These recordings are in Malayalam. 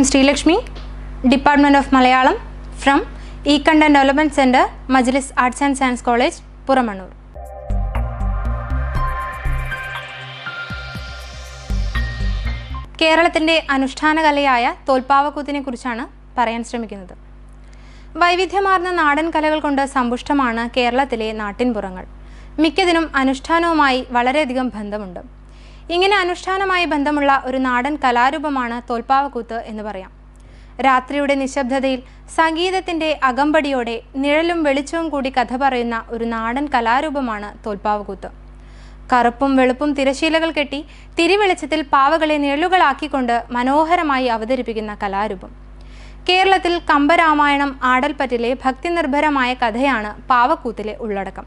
am Srilakshmi, Department of Malayalam from E-Content Development Center, Majlis Arts and Science College, Puramanur. കേരളത്തിൻ്റെ അനുഷ്ഠാന കലയായ തോൽപ്പാവക്കൂത്തിനെ കുറിച്ചാണ് പറയാൻ ശ്രമിക്കുന്നത് വൈവിധ്യമാർന്ന നാടൻ കലകൾ കൊണ്ട് സമ്പുഷ്ടമാണ് കേരളത്തിലെ നാട്ടിൻപുറങ്ങൾ മിക്കതിനും അനുഷ്ഠാനവുമായി വളരെയധികം ബന്ധമുണ്ട് ഇങ്ങനെ അനുഷ്ഠാനമായി ബന്ധമുള്ള ഒരു നാടൻ കലാരൂപമാണ് തോൽപ്പാവക്കൂത്ത് എന്ന് പറയാം രാത്രിയുടെ നിശബ്ദതയിൽ സംഗീതത്തിൻ്റെ അകമ്പടിയോടെ നിഴലും വെളിച്ചവും കൂടി കഥ പറയുന്ന ഒരു നാടൻ കലാരൂപമാണ് തോൽപ്പാവക്കൂത്ത് കറുപ്പും വെളുപ്പും തിരശീലകൾ കെട്ടി തിരിവെളിച്ചത്തിൽ പാവകളെ നിഴലുകളാക്കിക്കൊണ്ട് മനോഹരമായി അവതരിപ്പിക്കുന്ന കലാരൂപം കേരളത്തിൽ കമ്പരാമായണം ആടൽപ്പറ്റിലെ ഭക്തിനിർഭരമായ കഥയാണ് പാവക്കൂത്തിലെ ഉള്ളടക്കം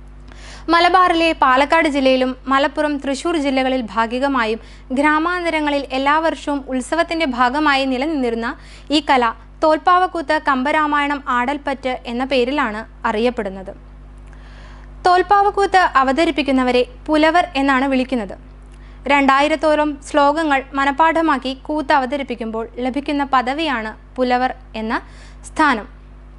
മലബാറിലെ പാലക്കാട് ജില്ലയിലും മലപ്പുറം തൃശൂർ ജില്ലകളിൽ ഭാഗികമായും ഗ്രാമാന്തരങ്ങളിൽ എല്ലാ വർഷവും ഉത്സവത്തിന്റെ ഭാഗമായി നിലനിന്നിരുന്ന ഈ കല തോൽപ്പാവക്കൂത്ത് കമ്പരാമായണം ആടൽപ്പറ്റ് എന്ന പേരിലാണ് അറിയപ്പെടുന്നത് തോൽപ്പാവക്കൂത്ത് അവതരിപ്പിക്കുന്നവരെ പുലവർ എന്നാണ് വിളിക്കുന്നത് രണ്ടായിരത്തോളം ശ്ലോകങ്ങൾ മനഃപ്പാഠമാക്കി കൂത്ത് അവതരിപ്പിക്കുമ്പോൾ ലഭിക്കുന്ന പദവിയാണ് പുലവർ എന്ന സ്ഥാനം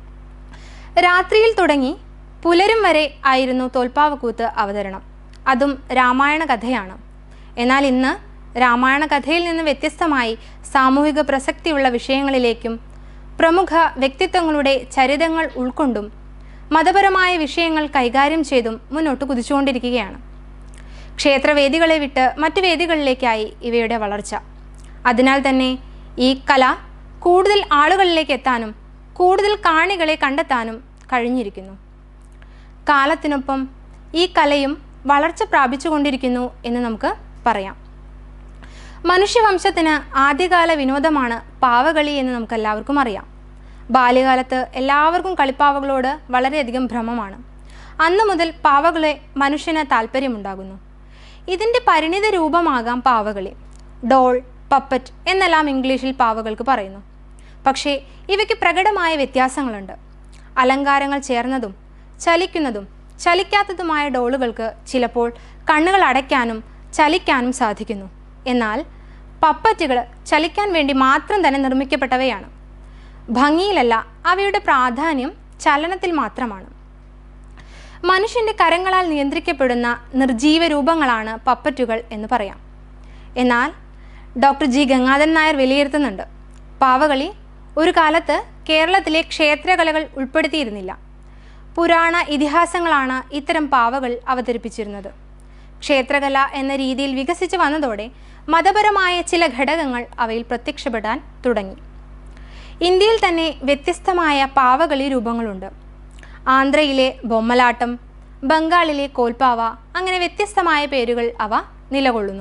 രാത്രിയിൽ തുടങ്ങി പുലരും വരെ ആയിരുന്നു തോൽപ്പാവക്കൂത്ത് അവതരണം അതും രാമായണ കഥയാണ് എന്നാൽ ഇന്ന് രാമായണ കഥയിൽ നിന്ന് വ്യത്യസ്തമായി സാമൂഹിക പ്രസക്തിയുള്ള വിഷയങ്ങളിലേക്കും പ്രമുഖ വ്യക്തിത്വങ്ങളുടെ ചരിതങ്ങൾ ഉൾക്കൊണ്ടും മതപരമായ വിഷയങ്ങൾ കൈകാര്യം ചെയ്തും മുന്നോട്ട് കുതിച്ചുകൊണ്ടിരിക്കുകയാണ് ക്ഷേത്രവേദികളെ വിട്ട് മറ്റു വേദികളിലേക്കായി ഇവയുടെ വളർച്ച അതിനാൽ തന്നെ ഈ കല കൂടുതൽ ആളുകളിലേക്ക് എത്താനും കൂടുതൽ കാണികളെ കണ്ടെത്താനും കഴിഞ്ഞിരിക്കുന്നു കാലത്തിനൊപ്പം ഈ കലയും വളർച്ച പ്രാപിച്ചുകൊണ്ടിരിക്കുന്നു എന്ന് നമുക്ക് പറയാം മനുഷ്യവംശത്തിന് ആദ്യകാല വിനോദമാണ് പാവകളി എന്ന് നമുക്ക് എല്ലാവർക്കും അറിയാം ബാല്യകാലത്ത് എല്ലാവർക്കും കളിപ്പാവകളോട് വളരെയധികം ഭ്രമമാണ് അന്നു മുതൽ പാവകളെ മനുഷ്യന് താല്പര്യമുണ്ടാകുന്നു ഇതിൻ്റെ പരിണിത രൂപമാകാം പാവകളി ഡോൾ പപ്പറ്റ് എന്നെല്ലാം ഇംഗ്ലീഷിൽ പാവകൾക്ക് പറയുന്നു പക്ഷേ ഇവയ്ക്ക് പ്രകടമായ വ്യത്യാസങ്ങളുണ്ട് അലങ്കാരങ്ങൾ ചേർന്നതും ചലിക്കുന്നതും ചലിക്കാത്തതുമായ ഡോളുകൾക്ക് ചിലപ്പോൾ കണ്ണുകൾ അടയ്ക്കാനും ചലിക്കാനും സാധിക്കുന്നു എന്നാൽ പപ്പറ്റുകൾ ചലിക്കാൻ വേണ്ടി മാത്രം തന്നെ നിർമ്മിക്കപ്പെട്ടവയാണ് ഭംഗിയിലല്ല അവയുടെ പ്രാധാന്യം ചലനത്തിൽ മാത്രമാണ് മനുഷ്യൻ്റെ കരങ്ങളാൽ നിയന്ത്രിക്കപ്പെടുന്ന നിർജീവ രൂപങ്ങളാണ് പപ്പറ്റുകൾ എന്ന് പറയാം എന്നാൽ ഡോക്ടർ ജി ഗംഗാധരൻ നായർ വിലയിരുത്തുന്നുണ്ട് പാവകളി ഒരു കാലത്ത് കേരളത്തിലെ ക്ഷേത്രകലകൾ ഉൾപ്പെടുത്തിയിരുന്നില്ല പുരാണ ഇതിഹാസങ്ങളാണ് ഇത്തരം പാവകൾ അവതരിപ്പിച്ചിരുന്നത് ക്ഷേത്രകല എന്ന രീതിയിൽ വികസിച്ചു വന്നതോടെ മതപരമായ ചില ഘടകങ്ങൾ അവയിൽ പ്രത്യക്ഷപ്പെടാൻ തുടങ്ങി ഇന്ത്യയിൽ തന്നെ വ്യത്യസ്തമായ പാവകളി രൂപങ്ങളുണ്ട് ആന്ധ്രയിലെ ബൊമ്മലാട്ടം ബംഗാളിലെ കോൽപ്പാവ അങ്ങനെ വ്യത്യസ്തമായ പേരുകൾ അവ നിലകൊള്ളുന്നു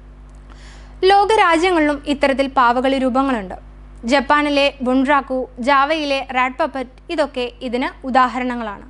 ലോകരാജ്യങ്ങളിലും ഇത്തരത്തിൽ പാവകളി രൂപങ്ങളുണ്ട് ജപ്പാനിലെ ബുൺറാക്കു ജാവയിലെ റാഡ് പപ്പറ്റ് ഇതൊക്കെ ഇതിന് ഉദാഹരണങ്ങളാണ്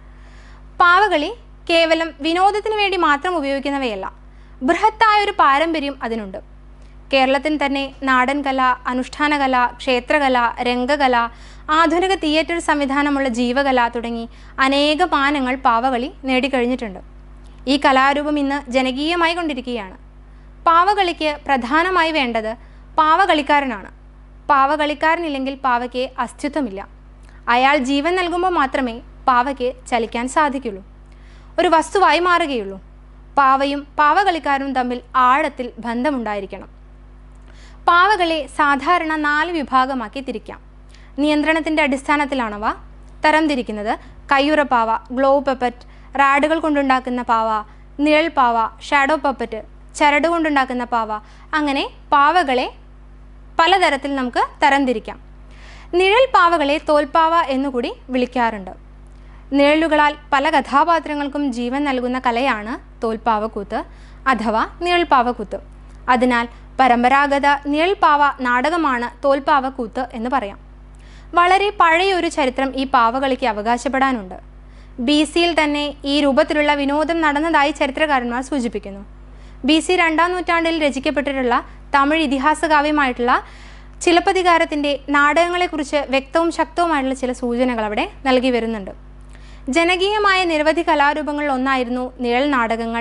പാവകളി കേവലം വിനോദത്തിന് വേണ്ടി മാത്രം ഉപയോഗിക്കുന്നവയല്ല ബൃഹത്തായ ഒരു പാരമ്പര്യം അതിനുണ്ട് കേരളത്തിന് തന്നെ നാടൻ കല അനുഷ്ഠാന കല ക്ഷേത്രകല രംഗകല ആധുനിക തിയേറ്റർ സംവിധാനമുള്ള ജീവകല തുടങ്ങി അനേക മാനങ്ങൾ പാവകളി നേടിക്കഴിഞ്ഞിട്ടുണ്ട് ഈ കലാരൂപം ഇന്ന് ജനകീയമായി കൊണ്ടിരിക്കുകയാണ് പാവകളിക്ക് പ്രധാനമായി വേണ്ടത് പാവകളിക്കാരനാണ് പാവകളിക്കാരനില്ലെങ്കിൽ പാവയ്ക്ക് അസ്തിത്വമില്ല അയാൾ ജീവൻ നൽകുമ്പോൾ മാത്രമേ പാവയ്ക്ക് ചലിക്കാൻ സാധിക്കുള്ളൂ ഒരു വസ്തുവായി മാറുകയുള്ളൂ പാവയും പാവകളിക്കാരും തമ്മിൽ ആഴത്തിൽ ബന്ധമുണ്ടായിരിക്കണം പാവകളെ സാധാരണ നാല് വിഭാഗമാക്കി തിരിക്കാം നിയന്ത്രണത്തിൻ്റെ അടിസ്ഥാനത്തിലാണവ തരംതിരിക്കുന്നത് കയ്യുറ പാവ ഗ്ലോ പപ്പറ്റ് റാഡുകൾ കൊണ്ടുണ്ടാക്കുന്ന പാവ നിഴൽ പാവ ഷാഡോ പപ്പറ്റ് ചരട് കൊണ്ടുണ്ടാക്കുന്ന പാവ അങ്ങനെ പാവകളെ പലതരത്തിൽ നമുക്ക് തരംതിരിക്കാം നിഴൽ പാവകളെ തോൽപ്പാവ എന്നുകൂടി വിളിക്കാറുണ്ട് നിഴലുകളാൽ പല കഥാപാത്രങ്ങൾക്കും ജീവൻ നൽകുന്ന കലയാണ് തോൽപ്പാവക്കൂത്ത് അഥവാ നിഴൽപ്പാവക്കൂത്ത് അതിനാൽ പരമ്പരാഗത നിഴൽപ്പാവ നാടകമാണ് തോൽപ്പാവക്കൂത്ത് എന്ന് പറയാം വളരെ പഴയൊരു ചരിത്രം ഈ പാവകളിക്ക് അവകാശപ്പെടാനുണ്ട് ബി സിയിൽ തന്നെ ഈ രൂപത്തിലുള്ള വിനോദം നടന്നതായി ചരിത്രകാരന്മാർ സൂചിപ്പിക്കുന്നു ബി സി രണ്ടാം നൂറ്റാണ്ടിൽ രചിക്കപ്പെട്ടിട്ടുള്ള തമിഴ് ഇതിഹാസ കാവ്യമായിട്ടുള്ള ചിലപ്പതികാരത്തിൻ്റെ നാടകങ്ങളെക്കുറിച്ച് വ്യക്തവും ശക്തവുമായിട്ടുള്ള ചില സൂചനകൾ അവിടെ നൽകി വരുന്നുണ്ട് ജനകീയമായ നിരവധി കലാരൂപങ്ങളിൽ ഒന്നായിരുന്നു നിഴൽ നാടകങ്ങൾ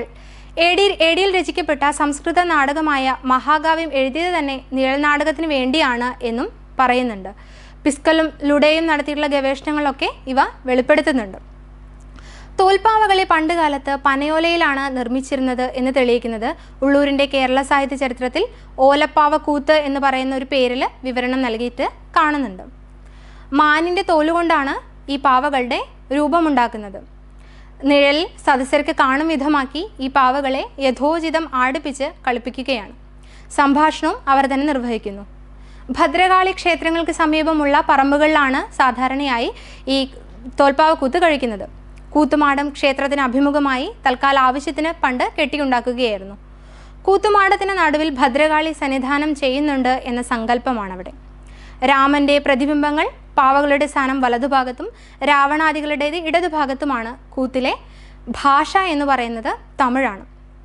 എ ഡി എ ഡിയിൽ രചിക്കപ്പെട്ട സംസ്കൃത നാടകമായ മഹാകാവ്യം എഴുതിയത് തന്നെ നിഴൽ നാടകത്തിന് വേണ്ടിയാണ് എന്നും പറയുന്നുണ്ട് പിസ്കലും ലുഡയും നടത്തിയിട്ടുള്ള ഗവേഷണങ്ങളൊക്കെ ഇവ വെളിപ്പെടുത്തുന്നുണ്ട് തോൽപ്പാവകളെ പണ്ട് കാലത്ത് പനയോലയിലാണ് നിർമ്മിച്ചിരുന്നത് എന്ന് തെളിയിക്കുന്നത് ഉള്ളൂരിൻ്റെ കേരള സാഹിത്യ ചരിത്രത്തിൽ ഓലപ്പാവ കൂത്ത് എന്ന് പറയുന്ന ഒരു പേരിൽ വിവരണം നൽകിയിട്ട് കാണുന്നുണ്ട് മാനിൻ്റെ തോലുകൊണ്ടാണ് ഈ പാവകളുടെ രൂപമുണ്ടാക്കുന്നത് നിഴൽ സദസ്യർക്ക് കാണും വിധമാക്കി ഈ പാവകളെ യഥോചിതം ആടിപ്പിച്ച് കളിപ്പിക്കുകയാണ് സംഭാഷണവും അവർ തന്നെ നിർവഹിക്കുന്നു ഭദ്രകാളി ക്ഷേത്രങ്ങൾക്ക് സമീപമുള്ള പറമ്പുകളിലാണ് സാധാരണയായി ഈ തോൽപ്പാവ കൂത്ത് കഴിക്കുന്നത് കൂത്തുമാടം ക്ഷേത്രത്തിന് അഭിമുഖമായി തൽക്കാല ആവശ്യത്തിന് പണ്ട് കെട്ടിയുണ്ടാക്കുകയായിരുന്നു കൂത്തുമാടത്തിന് നടുവിൽ ഭദ്രകാളി സന്നിധാനം ചെയ്യുന്നുണ്ട് എന്ന സങ്കല്പമാണ് അവിടെ രാമന്റെ പ്രതിബിംബങ്ങൾ പാവകളുടെ സ്ഥാനം വലതുഭാഗത്തും രാവണാദികളുടേത് ഇടതുഭാഗത്തുമാണ് കൂത്തിലെ ഭാഷ എന്ന് പറയുന്നത് തമിഴാണ്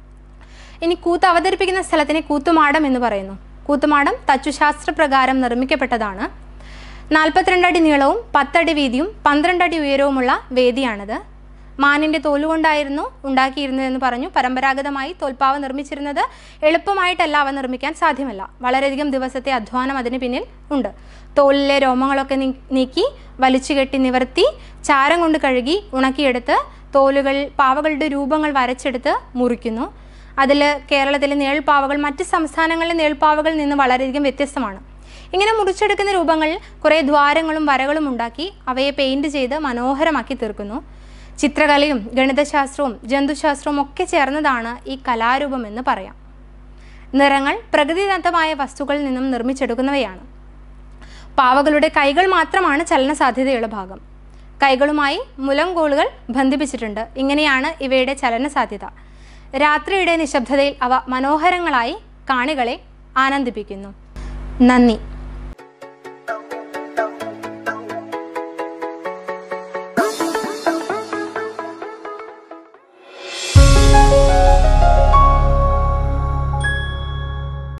ഇനി കൂത്ത് അവതരിപ്പിക്കുന്ന സ്ഥലത്തിനെ കൂത്തുമാടം എന്ന് പറയുന്നു കൂത്തുമാടം തച്ചുശാസ്ത്രപ്രകാരം നിർമ്മിക്കപ്പെട്ടതാണ് നാൽപ്പത്തിരണ്ട് അടി നീളവും പത്തടി വീതിയും പന്ത്രണ്ട് അടി ഉയരവുമുള്ള വേദിയാണിത് മാനിൻ്റെ തോലുകൊണ്ടായിരുന്നു ഉണ്ടാക്കിയിരുന്നതെന്ന് പറഞ്ഞു പരമ്പരാഗതമായി തോൽപ്പാവ നിർമ്മിച്ചിരുന്നത് എളുപ്പമായിട്ടല്ല അവ നിർമ്മിക്കാൻ സാധ്യമല്ല വളരെയധികം ദിവസത്തെ അധ്വാനം അതിന് പിന്നിൽ ഉണ്ട് തോലിലെ രോമങ്ങളൊക്കെ നീ- നീക്കി വലിച്ചു കെട്ടി നിവർത്തി ചാരം കൊണ്ട് കഴുകി ഉണക്കിയെടുത്ത് തോലുകൾ പാവകളുടെ രൂപങ്ങൾ വരച്ചെടുത്ത് മുറിക്കുന്നു അതിൽ കേരളത്തിലെ നേൾപ്പാവകൾ മറ്റ് സംസ്ഥാനങ്ങളിലെ നേൾപ്പാവകളിൽ നിന്ന് വളരെയധികം വ്യത്യസ്തമാണ് ഇങ്ങനെ മുറിച്ചെടുക്കുന്ന രൂപങ്ങൾ കുറേ ദ്വാരങ്ങളും വരകളും ഉണ്ടാക്കി അവയെ പെയിൻറ് ചെയ്ത് മനോഹരമാക്കി തീർക്കുന്നു ചിത്രകലയും ഗണിതശാസ്ത്രവും ജന്തുശാസ്ത്രവും ഒക്കെ ചേർന്നതാണ് ഈ കലാരൂപം എന്ന് പറയാം നിറങ്ങൾ പ്രകൃതിദത്തമായ വസ്തുക്കളിൽ നിന്നും നിർമ്മിച്ചെടുക്കുന്നവയാണ് പാവകളുടെ കൈകൾ മാത്രമാണ് ചലന സാധ്യതയുള്ള ഭാഗം കൈകളുമായി മുലങ്കോളുകൾ ബന്ധിപ്പിച്ചിട്ടുണ്ട് ഇങ്ങനെയാണ് ഇവയുടെ ചലന സാധ്യത രാത്രിയുടെ നിശബ്ദതയിൽ അവ മനോഹരങ്ങളായി കാണികളെ ആനന്ദിപ്പിക്കുന്നു നന്ദി